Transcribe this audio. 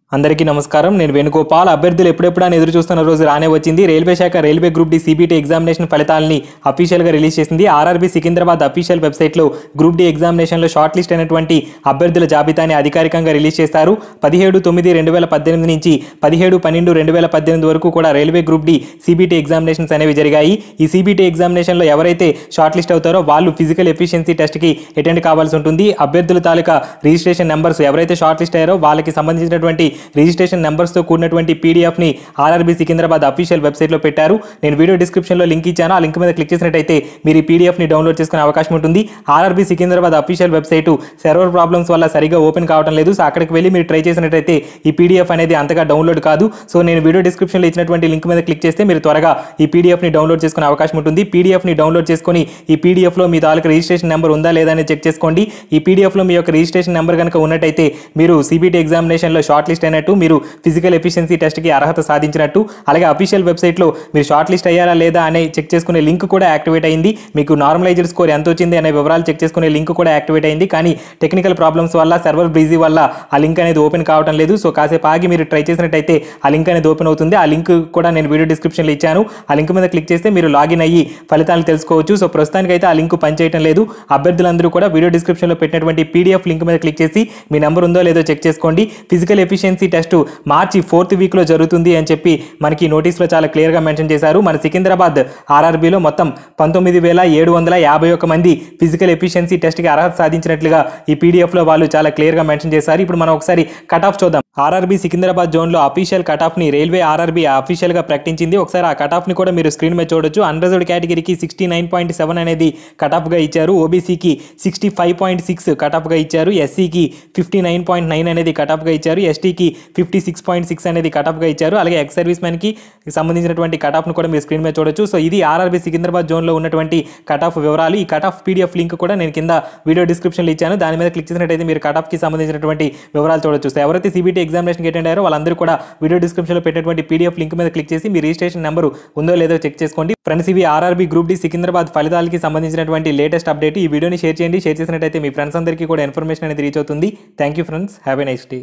అందరికీ నమస్కారం నేను వేణుగోపాల్ అభ్యర్థులు ఎప్పుడెప్పుడు అని ఎదురు చూస్తున్న రోజు రానే వచ్చింది రైల్వే శాఖ railway group D CBT examination ఫలితాలని అఫీషియల్గా రిలీజ్ చేసింది ఆర్ఆర్బీ సికింద్రాబాద్ అఫీషియల్ వెబ్సైట్లో గ్రూప్ డి ఎగ్జామినేషన్లో షార్ట్ లిస్ట్ అయినటువంటి అభ్యర్థుల జాబితాని అధికారికంగా రిలీజ్ చేస్తారు పదిహేడు తొమ్మిది రెండు వేల పద్దెనిమిది నుంచి పదిహేడు పన్నెండు రెండు వేల పద్దెనిమిది వరకు కూడా railway group D CBT examinations అనేవి జరిగాయి ఈ సిబిటి ఎగ్జామినేషన్లో ఎవరైతే షార్ట్ లిస్ట్ అవుతారో వాళ్ళు ఫిజికల్ ఎఫిషియన్సీ టెస్ట్కి అటెండ్ కావాల్సి ఉంటుంది అభ్యర్థుల తాలూకా రిజిస్ట్రేషన్ నెంబర్స్ ఎవరైతే షార్ట్ లిస్ట్ అయ్యారో వాళ్ళకి సంబంధించినటువంటి రిజిస్ట్రేషన్ నెంబర్స్తో కూడినటువంటి పీడిఎఫ్ని ఆర్ఆర్బీ సికింద్రాబాద్ అఫీషియల్ వెబ్సైట్లో పెట్టారు నేను వీడియో డిస్క్రిప్షన్లో లింక్ ఇచ్చాను ఆ లింక్ మీద క్లిక్ చేసినట్టయితే మీరు ఈ పీడిఎఫ్ని డౌన్లోడ్ చేసుకునే అవకాశం ఉంటుంది RRB Secunderabad official website server problems వల్ల సరిగా ఓపెన్ కావడం లేదు సో అక్కడికి వెళ్ళి మీరు ట్రై చేసినట్టయితే ఈ పీడిఎఫ్ అనేది అంతగా డౌన్లోడ్ కాదు సో నేను వీడియో డిస్క్రిప్షన్లో ఇచ్చినటువంటి లింక్ మీద క్లిక్ చేస్తే మీరు త్వరగా ఈ పీడిఎఫ్ని డౌన్లోడ్ చేసుకునే అవకాశం ఉంటుంది పీడిఎఫ్ని డౌన్లోడ్ చేసుకొని ఈ పీడిఎఫ్లో మీ తాలూకు రిజిస్ట్రేషన్ నెంబర్ ఉందా లేదా అని చెక్ చేసుకోండి ఈ పీడిఎఫ్లో మీ యొక్క రిజిస్ట్రేషన్ నెంబర్ కనుక ఉన్నట్టయితే మీరు సిబిటి ఎగ్జామినేషన్లో షార్ట్ లిస్ట్ అయినట్టు మీరు ఫిజికల్ ఎఫిషియన్సీ టెస్ట్కి అర్హత సాధించినట్టు అలాగే అఫీషియల్ వెబ్సైట్లో మీరు షార్ట్ లిస్ట్ అయ్యారా లేదా అనే చెక్ చేసుకునే లింక్ కూడా యాక్టివేట్ అయింది మీకు నార్మలైజ్డ్ స్కోర్ ఎంత వచ్చింది అనే వివరాలు చెక్ చేసుకునే లింక్ కూడా యాక్టివేట్ అయింది కానీ టెక్నికల్ ప్రాబ్లమ్స్ వల్ల సర్వర్ బిజీ వల్ల ఆ లింక్ అనేది ఓపెన్ కావడం లేదు సో కాసేపు ఆగి మీరు ట్రై చేసినట్టయితే ఆ లింక్ అనేది ఓపెన్ అవుతుంది ఆ లింక్ కూడా నేను వీడియో డిస్క్రిప్షన్లో ఇచ్చాను ఆ లింక్ మీద క్లిక్ చేస్తే మీరు లాగిన్ అయ్యి ఫలితాలు తెలుసుకోవచ్చు సో ప్రస్తుతానికి అయితే ఆ లింక్ పనిచేయడం లేదు అభ్యర్థులందరూ కూడా వీడియో డిస్క్రిప్షన్లో పెట్టినటువంటి పీడిఎఫ్ లింక్ మీద క్లిక్ చేసి మీ నెంబర్ ఉందో లేదో చెక్ చేసుకోండి physical efficiency test March fourth వీక్లో జరుగుతుంది అని చెప్పి మనకి నోటీస్లో చాలా క్లియర్గా మెన్షన్ చేశారు మన సికింద్రాబాద్ ఆర్ఆర్బీలో మొత్తం పంతొమ్మిది వేల ఏడు వందల యాభై ఒక్క మంది ఫిజికల్ ఎఫిషియన్సీ టెస్ట్కి అర్హత సాధించినట్లుగా ఈ పీడిఎఫ్లో వాళ్ళు చాలా క్లియర్గా మెన్షన్ చేశారు ఇప్పుడు మనం ఒకసారి కట్ ఆఫ్ చూద్దాం ఆర్ఆర్బీ సికింద్రాబాద్ జోన్లో అఫీషియల్ కట్ ఆఫ్ని రైల్వే ఆర్ఆర్బీ అఫీషియల్గా ప్రకటించింది ఒకసారి ఆ కట్ ఆఫ్ని కూడా మీరు స్క్రీన్ మీద చూడొచ్చు అన్రిజర్వ్డ్ కేటగిరీకి సిక్స్టీ నైన్ పాయింట్ సెవెన్ అనేది కట్ ఆఫ్గా ఇచ్చారు ఓబీసీకి sixty five point six cut ఆఫ్గా ఇచ్చారు ఎస్సీకి ఫిఫ్టీ నైన్ పాయింట్ నైన్ అనేది కట్ ఆఫ్గా ఇచ్చారు ఎస్టీకి ఫిఫ్టీ సిక్స్ పాయింట్ సిక్స్ అనేది కట్ ఆఫ్గా ఇచ్చారు అలాగే ఎక్స్ సర్వీస్ మ్యాన్కి సంబంధించినటువంటి కట్ ఆఫ్ను కూడా మీరు స్క్రీన్ మీద చూడొచ్చు సో ఇది ఆర్ఆర్బీ సికింద్రాబాద్ జోన్లో ఉన్నటువంటి కట్ ఆఫ్ వివరాలు ఈ కట్ ఆఫ్ పీడిఎఫ్ లింక్ కూడా నేను కింద వీడియో డిస్క్రిప్షన్లో ఇచ్చాను దాని మీద క్లిక్ చేసినట్టయితే మీరు కట్ ఆఫ్కి సంబంధించినటువంటి వివరాలు చూడొచ్చు సో ఎవరైతే సిబిటీ ఎగ్జామినేషన్కి అటెండ్ అయ్యారో వాళ్ళందరూ కూడా వీడియో డిస్క్రిప్షన్లో పెట్టినటువంటి పీడిఎఫ్ లింక్ మీద క్లిక్ చేసి మీ రిజిస్ట్రేషన్ నెంబర్ ఉందో లేదో చెక్ చేసుకోండి ఫ్రెండ్స్ ఇవి ఆర్ఆర్బీ గ్రూప్ డి సికింద్రాబాద్ ఫలితాలకి సంబంధించినటువంటి లేటెస్ట్ అప్డేట్ ఈ వీడియోని షేర్ చేయండి షేర్ చేసినట్టయితే మీ ఫ్రెండ్స్ అందరికీ కూడా ఇన్ఫర్మేషన్ అనేది రీచ్ అవుతుంది thank you friends have a nice day